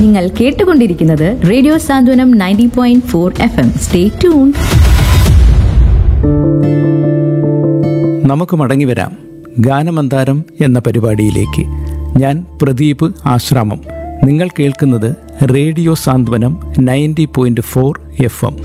നിങ്ങൾ കേട്ടുകൊണ്ടിരിക്കുന്നത് radio Santhwanam ninety point four F M stay tune നമുക്ക് മടങ്ങി വരാം ഗാനമന്താരം എന്ന പരിപാടിയിലേക്ക് ഞാൻ പ്രദീപ് ആശ്രാമം നിങ്ങൾ കേൾക്കുന്നത് radio Santhwanam ninety point four F M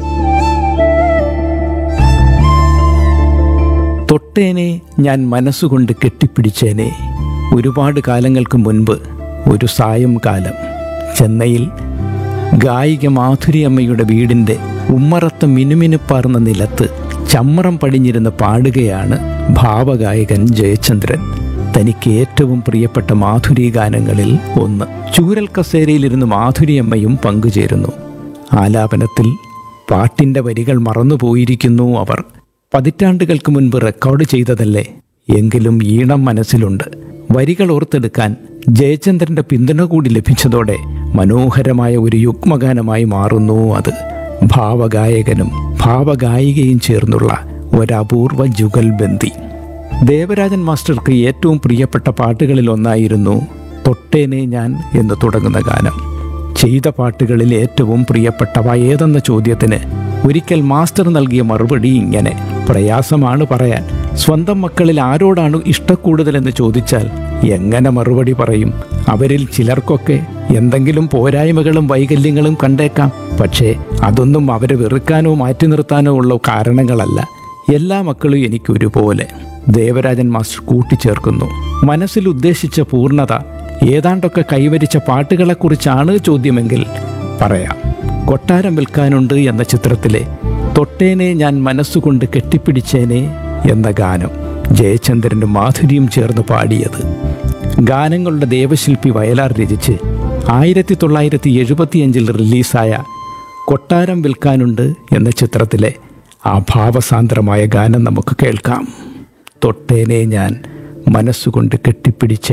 തൊട്ടേനെ ഞാൻ മനസ്സുകൊണ്ട് കെട്ടിപ്പിടിച്ചേനെ ഒരുപാട് കാലങ്ങൾക്ക് മുൻപ് ഒരു സായം കാലം ചെന്നൈയിൽ ഗായിക മാധുരി അമ്മയുടെ വീടിൻ്റെ ഉമ്മറത്ത് മിനുമിനുപ്പാർന്ന നിലത്ത് ചമ്മറം പടിഞ്ഞിരുന്ന് പാടുകയാണ് ഭാവഗായകൻ ജയചന്ദ്രൻ തനിക്ക് ഏറ്റവും പ്രിയപ്പെട്ട മാധുരി ഗാനങ്ങളിൽ ഒന്ന് ചൂരൽ കസേരയിലിരുന്ന് മാധുരി അമ്മയും പങ്കുചേരുന്നു ആലാപനത്തിൽ പാട്ടിൻ്റെ വരികൾ മറന്നുപോയിരിക്കുന്നു അവർ പതിറ്റാണ്ടുകൾക്ക് മുൻപ് റെക്കോർഡ് ചെയ്തതല്ലേ എങ്കിലും ഈണം മനസ്സിലുണ്ട് വരികൾ ഓർത്തെടുക്കാൻ ജയചന്ദ്രന്റെ പിന്തുണ കൂടി ലഭിച്ചതോടെ മനോഹരമായ ഒരു യുഗ്മഗാനമായി മാറുന്നു അത് ഭാവഗായകനും ഭാവഗായികയും ചേർന്നുള്ള ഒരപൂർവ ജുഗൽബന്ദി ദേവരാജൻ മാസ്റ്റർക്ക് ഏറ്റവും പ്രിയപ്പെട്ട പാട്ടുകളിൽ ഒന്നായിരുന്നു തൊട്ടേനെ ഞാൻ എന്ന് തുടങ്ങുന്ന ഗാനം ചെയ്ത പാട്ടുകളിൽ ഏറ്റവും പ്രിയപ്പെട്ടവ ഏതെന്ന ചോദ്യത്തിന് ഒരിക്കൽ മാസ്റ്റർ നൽകിയ മറുപടി ഇങ്ങനെ പ്രയാസമാണ് പറയാൻ സ്വന്തം മക്കളിൽ ആരോടാണ് ഇഷ്ടക്കൂടുതലെന്ന് ചോദിച്ചാൽ എങ്ങനെ മറുപടി പറയും അവരിൽ ചിലർക്കൊക്കെ എന്തെങ്കിലും പോരായ്മകളും വൈകല്യങ്ങളും കണ്ടേക്കാം പക്ഷേ അതൊന്നും അവരെ വെറുക്കാനോ മാറ്റി നിർത്താനോ ഉള്ള കാരണങ്ങളല്ല എല്ലാ മക്കളും എനിക്ക് ഒരുപോലെ ദേവരാജൻ മാസ്റ്റർ കൂട്ടിച്ചേർക്കുന്നു മനസ്സിൽ ഉദ്ദേശിച്ച പൂർണ്ണത ഏതാണ്ടൊക്കെ കൈവരിച്ച പാട്ടുകളെക്കുറിച്ചാണ് ചോദ്യമെങ്കിൽ പറയാം കൊട്ടാരം വിൽക്കാനുണ്ട് എന്ന ചിത്രത്തിലെ തൊട്ടേനെ ഞാൻ മനസ്സുകൊണ്ട് കെട്ടിപ്പിടിച്ചേനെ എന്ന ഗാനം ജയചന്ദ്രനും മാധുരിയും ചേർന്ന് പാടിയത് ഗാനങ്ങളുടെ ദേവശില്പി വയലാർ രചിച്ച് ആയിരത്തി തൊള്ളായിരത്തി എഴുപത്തിയഞ്ചിൽ റിലീസായ കൊട്ടാരം വിൽക്കാനുണ്ട് എന്ന ചിത്രത്തിലെ ആ ഭാവസാന്ദ്രമായ ഗാനം നമുക്ക് കേൾക്കാം തൊട്ടേനെ ഞാൻ മനസ്സുകൊണ്ട് കെട്ടിപ്പിടിച്ച